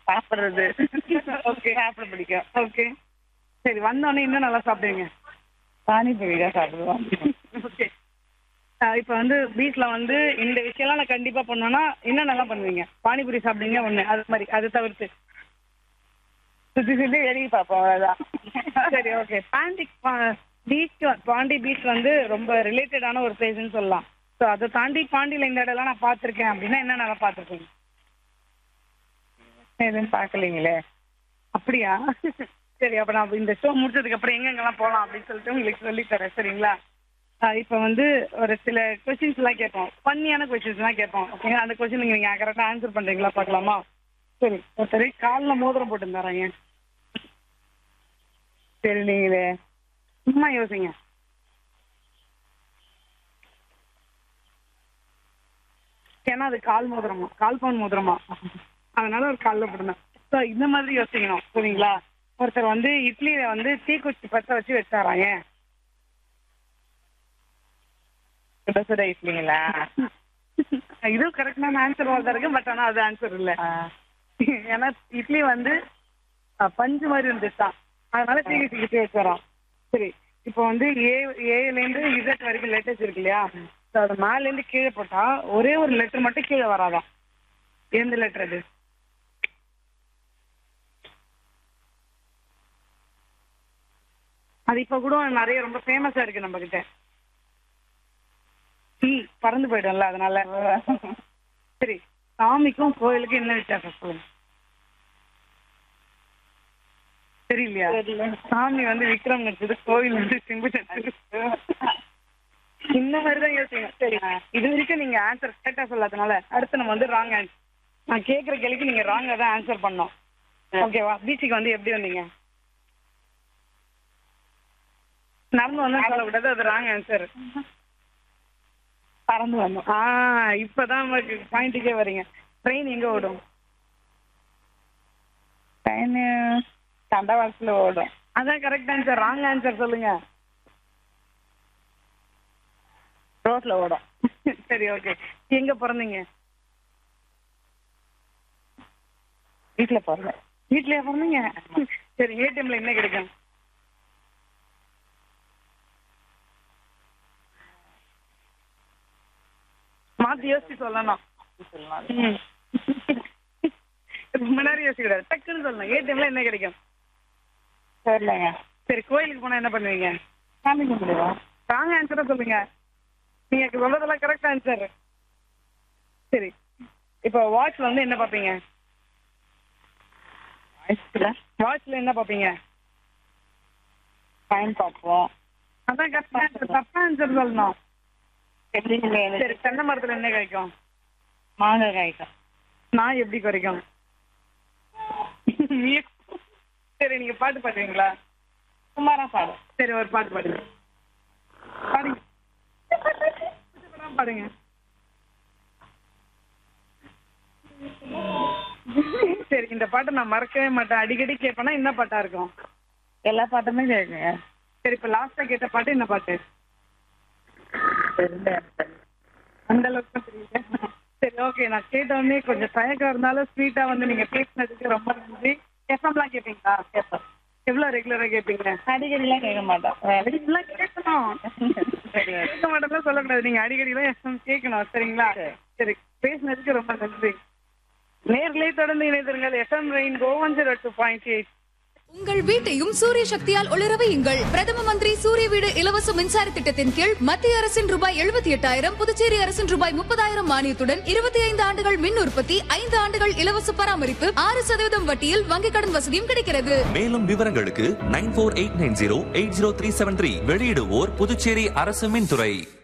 சாப்பிடுறது ஓகே சாப்பிட பிடிக்கும் ஓகே சரி வந்தோடனே இன்னும் நல்லா சாப்பிடுவீங்க பானிபூரி தான் சாப்பிடுவோம் ஓகே இப்போ வந்து வீட்ல வந்து இந்த விஷயம்லாம் நான் கண்டிப்பா பண்ணுவேன்னா என்ன நல்லா பண்ணுவீங்க பானிபூரி சாப்பிடுவீங்க ஒண்ணு அது மாதிரி அது தவிர்த்து சுத்தி சுத்தி வெளியே பார்ப்போம் அவ்வளவுதான் சரி okay Pondy beach Pondy beach வந்து ரொம்ப ரிலேட்டடான ஒரு பிளேஸ்னு சொல்லலாம் ஸோ அதை தாண்டி பாண்டியில இந்த இடம்லாம் நான் பார்த்துருக்கேன் அப்படின்னா என்ன நல்லா பார்த்துருக்கீங்க எதுவும் பார்க்கலீங்களே அப்படியா சரி அப்ப நான் இந்த ஷோ முடிச்சதுக்கு அப்புறம் எங்கெங்கெல்லாம் போகலாம் அப்படின்னு சொல்லிட்டு உங்களுக்கு சொல்லி தரேன் சரிங்களா ஆஹ் இப்ப வந்து ஒரு சில கொஸ்டின்ஸ் எல்லாம் கேட்போம் ஃபன்னியான கொஸ்டின்ஸ் எல்லாம் கேட்போம் ஓகே அந்த கொஸ்டின் நீங்க கரெக்டா ஆன்சர் பண்றீங்களா பார்க்கலாமா சரி ஒருத்தர் காலில் மோதிரம் போட்டு தரேங்க சரி நீங்களே சும்மா யோசிங்க ஏன்னா அது கால் மோதிரமா கால் பவுன் மோதிரமா அதனால ஒரு காலில் போட்டுருந்தேன் ஸோ இந்த மாதிரி யோசிக்கணும் சரிங்களா ஒருத்தர் வந்து இட்லியில வந்து தீக்குச்சி பற்ற வச்சு வச்சாராம் ஏன் சுட சுட இட்லிங்களா இதுவும் கரெக்டான ஆன்சர் தான் இருக்கு பட் ஆனா அது ஆன்சர் இல்ல ஆ, ஏன்னா இட்லி வந்து அஹ், பஞ்சு மாதிரி இருந்துச்சான் அதனால தீக்குச்சி கிட்டே வச்சாராம் சரி இப்போ வந்து ஏ ஏல இருந்து இசட் வரைக்கும் லெட்டர்ஸ் இருக்கு இல்லையா ஸோ அது மேல இருந்து கீழே போட்டா ஒரே ஒரு லெட்டர் மட்டும் கீழே வராதாம் எந்த லெட்டர் அது அது இப்ப கூட நிறைய ரொம்ப ஃபேமஸா இருக்கு நம்ம கிட்ட டீ பறந்து போயிடும்ல அதனால சரி சாமிக்கும் கோயிலுக்கும் என்ன வித்தியாசம் சொல்லுங்க தெரியலையா தெரியல. சாமி வந்து விக்ரம் நடிச்சது கோவில் வந்து சிம்பு நடிச்சது இந்த மாதிரி தான் யோசிங்க சரி இது வரைக்கும் நீங்க ஆன்சர் கரெக்டா சொல்லாதனால அடுத்து நம்ம வந்து ராங் ஆன்சர் நான் கேக்குற கேள்விக்கு நீங்க ராங்கா தான் ஆன்சர் பண்ணோம் ஓகேவா பீச்சுக்கு வந்து எப்படி வந்தீங்க நடந்து வந்தா சொல்லக்கூடாது அது ராங் ஆன்சர் பறந்து வந்தோம் ஆ இப்பதான் நமக்கு பாயிண்ட்டுக்கே வரீங்க ட்ரெயின் எங்க ஓடும் ட்ரெயின் தண்டவாளத்தில் ஓடும் அதான் கரெக்ட் ஆன்சர் ராங் ஆன்சர் சொல்லுங்க ரோட்ல ஓடும் சரி ஓகே எங்க பிறந்தீங்க வீட்டுல பிறந்தேன் வீட்லயா பிறந்தீங்க சரி ஏடிஎம்ல என்ன கிடைக்கும் மாத்தி யோசிச்சு சொல்லணும் ம். ரொம்ப நேரம் யோசிக்க கூடாது டக்குன்னு சொல்லணும் ஏடிஎம்ல என்ன கிடைக்கும் சரிலங்க சரி கோயிலுக்கு போனா என்ன பண்ணுவீங்க சாமி கும்பிடுவோம் ராங் ஆன்சரை சொல்லுங்க நீங்க சொல்றதெல்லாம் கரெக்ட் ஆன்சர் சரி இப்போ வாட்ச் வந்து என்ன பாப்பீங்க வயசுல வாட்ச்ல என்ன பாப்பீங்க டைம் பார்ப்போம் அதான் கரெக்ட் ஆன்சர் தப்பா ஆன்சர் சொல்லணும் எப்படிங்களே சரி தென்னை மரத்துல என்ன கிடைக்கும் மாங்காய் காய்க்கும் நாய் எப்படி குறைக்கும் நீ- சரி நீங்க பாட்டு பாடுவீங்களா சுமாரா பாடும் சரி ஒரு பாட்டு பாடுங்க பாடுங்க பாடுங்க சரி இந்த பாட்டை நான் மறக்கவே மாட்டேன் அடிக்கடி கேட்பேன்னா என்ன பாட்டா இருக்கும் எல்லா பாட்டுமே கேட்குங்க சரி இப்ப லாஸ்டா கேட்ட பாட்டு என்ன பாட்டு தெரிஞ்ச அந்த அளவுக்கு தான் தெரியல சரி ஓகே நான் கேட்ட உடனே கொஞ்சம் தயக்கம் இருந்தாலும் ஸ்வீட்டா வந்து நீங்க பேசினதுக்கு ரொம்ப நன்றி எஃப்எம்லாம் கேட்பீங்களா கேட்போம் எவ்வளவு ரெகுலரா கேட்பீங்க அடிக்கடிலாம் கேட்க மாட்டோம் வேலைக்கு இதெல்லாம் கேட்கணும் சரி கேட்க மாட்டேன் சொல்லக்கூடாது நீங்க அடிக்கடி தான் எஃப்எம் கேட்கணும் சரிங்களா சரி. சரி பேசினதுக்கு ரொம்ப நன்றி நேர்களே தொடர்ந்து இணைந்திருங்கள் FM rainbow one zero two point eight உங்கள் வீட்டையும் சூரிய சக்தியால் ஒளிரவையுங்கள் பிரதம மந்திரி சூரிய வீடு இலவச மின்சார திட்டத்தின் கீழ் மத்திய அரசின் ரூபாய் எழுபத்தி எட்டாயிரம் புதுச்சேரி அரசின் ரூபாய் முப்பதாயிரம் மானியத்துடன் இருபத்தி ஐந்து ஆண்டுகள் மின் உற்பத்தி ஐந்து ஆண்டுகள் இலவச பராமரிப்பு ஆறு சதவீதம் வட்டியில் வங்கிக் கடன் வசதியும் கிடைக்கிறது மேலும் விவரங்களுக்கு nine four eight nine zero eight zero three seven three வெளியிடுவோர் புதுச்சேரி அரசு மின்துறை